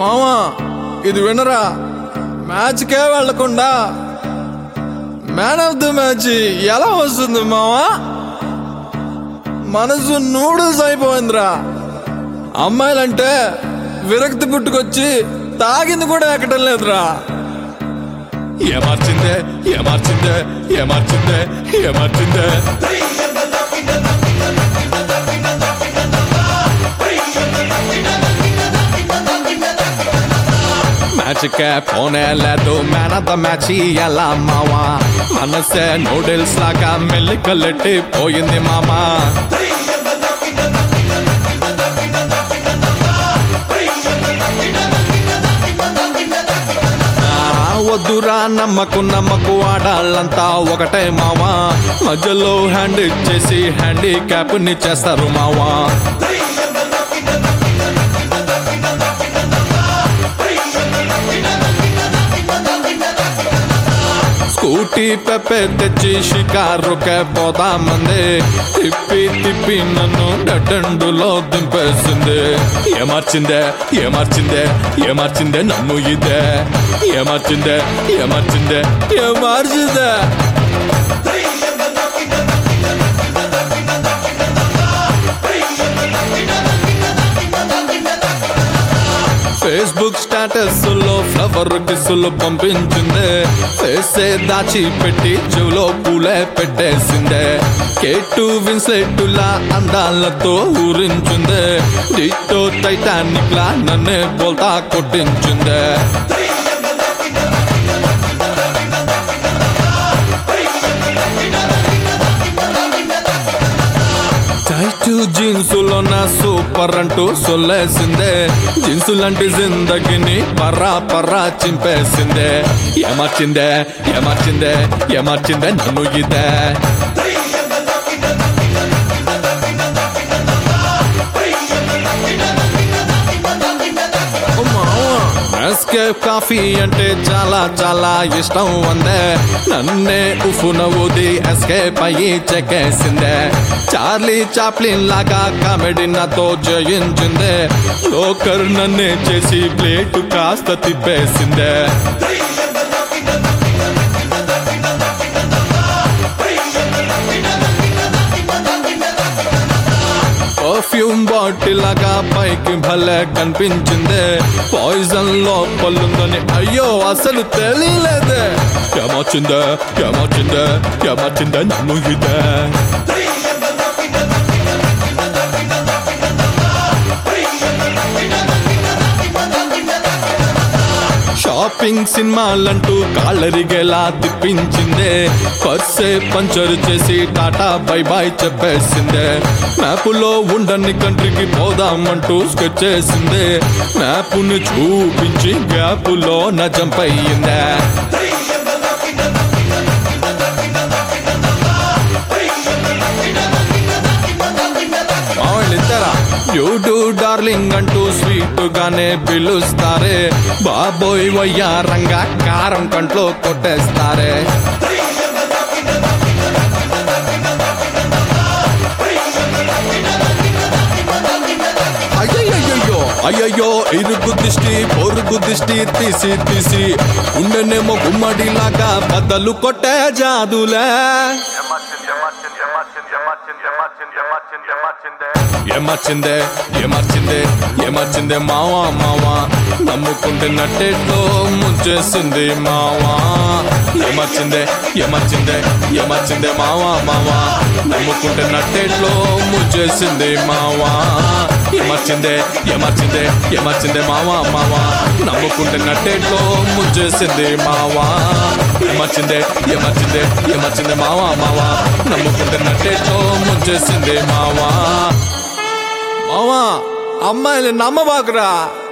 మామా ఇది వినరా మ్యాచ్కే వెళ్లకుండా మ్యాన్ ఆఫ్ ది మ్యాచ్ ఎలా వస్తుంది మావా మనసు నూడిల్స్ అయిపోయిందిరా అమ్మాయిలంటే విరక్తి పుట్టుకొచ్చి తాగింది కూడా ఎక్కడం లేదురా ఏమార్చిందే ఏమార్చిందే ఏమార్చిందే ఏమార్చిందే మ్యాచ్ కే పోనే లేదు మ్యాన్ ఆఫ్ ద మ్యాచ్ ఎలా మావా మనసే నూడిల్స్ లాగా మెల్లికల్లెట్టి పోయింది మామా ఆ, వద్దురా నమ్మకు నమ్మకు ఆడాళ్ళంతా ఒకటే మావా మధ్యలో హ్యాండ్ ఇచ్చేసి హ్యాండిక్యాప్ ని చేస్తారు మావా స్కూటీ పెప్పే తెచ్చి షికారుకే పోదామంది తిప్పి తిప్పి నన్ను గడ్డండులో దింపేసింది ఏమార్చిందే ఏమార్చిందే ఏమార్చిందే నన్ను ఇదే ఏమార్చిందే ఏమార్చిందే ఏమార్చిందే ఫేస్బుక్ స్టేటస్ లో ఫ్లవర్ కిస్సులు పంపించిందే ఫేసే దాచి పెట్టి చెవిలో పూలే పెట్టేసిందే కేటు విన్సెట్టులా అందాలతో ఊరించిందే డిటో టైటానిక్ లా నన్నే బోల్తా కొట్టించిందే టైటు జీన్సులో నా సూపర్ అంటూ సొల్లేసిందే జీన్సు లాంటి జిందగిని పర్రా పర్రా చింపేసిందే ఏమార్చిందే ఏమార్చిందే ఏమార్చిందే నన్ను ఇదే ఓ మావా ఎస్కేప్ కాఫీ అంటే చాలా చాలా ఇష్టం అందే నన్నే ఉఫున ఊది ఎస్కేప్ అయ్యి చెక్కేసిందే చార్లీ చాప్లిన్ లాగా కామెడీ నాతో జయించిందే జోకర్ నన్నే చేసి ప్లేట్ కాస్త తిప్పేసిందే పర్ఫ్యూమ్ బాటిల్ లాగా పైకి భలే కనిపించిందే పాయిజన్ లోపలుందని అయ్యో అసలు తెలియలేదే ఏమొచ్చిందే ఏమొచ్చిందే ఏమొచ్చిందే నన్ను ఇదే షాపింగ్ సినిమాలంటూ కాళ్ళరిగేలా తిప్పించిందే పర్సే పంచర్ చేసి టాటా బై బాయ్ చెప్పేసిందే మ్యాపులో ఉండని కంట్రీకి పోదామంటూ స్కెచ్ చేసిందే మ్యాపుని చూపించి గ్యాపులో నా జంప్ అయ్యిందే మావాళ్ళు ఇద్దరా యూడు డార్లింగ్ అంటూ స్వీట్ గానే పిలుస్తారే బాబోయ్ వయ్యారంగా కారం కంట్లో కొట్టేస్తారే అయ్యయ్యో అయ్యయ్యో ఇరుగు దిష్టి పొరుగు దిష్టి తీసి తీసి ఉండనేమో గుమ్మడిలాగా బద్దలు కొట్టే జాదులే ఏమర్చిందే ఏమర్చిందే ఏమర్చిందే మావా మావా నమ్ముకుంటే నట్టేట్లో ముంచేసింది మావా ఏమర్చిందే ఏమర్చిందే ఏమర్చిందే మావా మావా నమ్ముకుంటే నట్టేట్లో ముంచేసింది మావా ఏమర్చిందే ఏమర్చిందే ఏమర్చిందే మావా మావా నమ్ముకుంటే నట్టేట్లో ముంచేసింది మావా ఏమర్చిందే ఏమర్చిందే ఏమర్చిందే మావా మావా నమ్ముకుంటే నట్టేట్లో ముంచేసింది మావా మావా అమ్మాయిని నమ్మబాకురా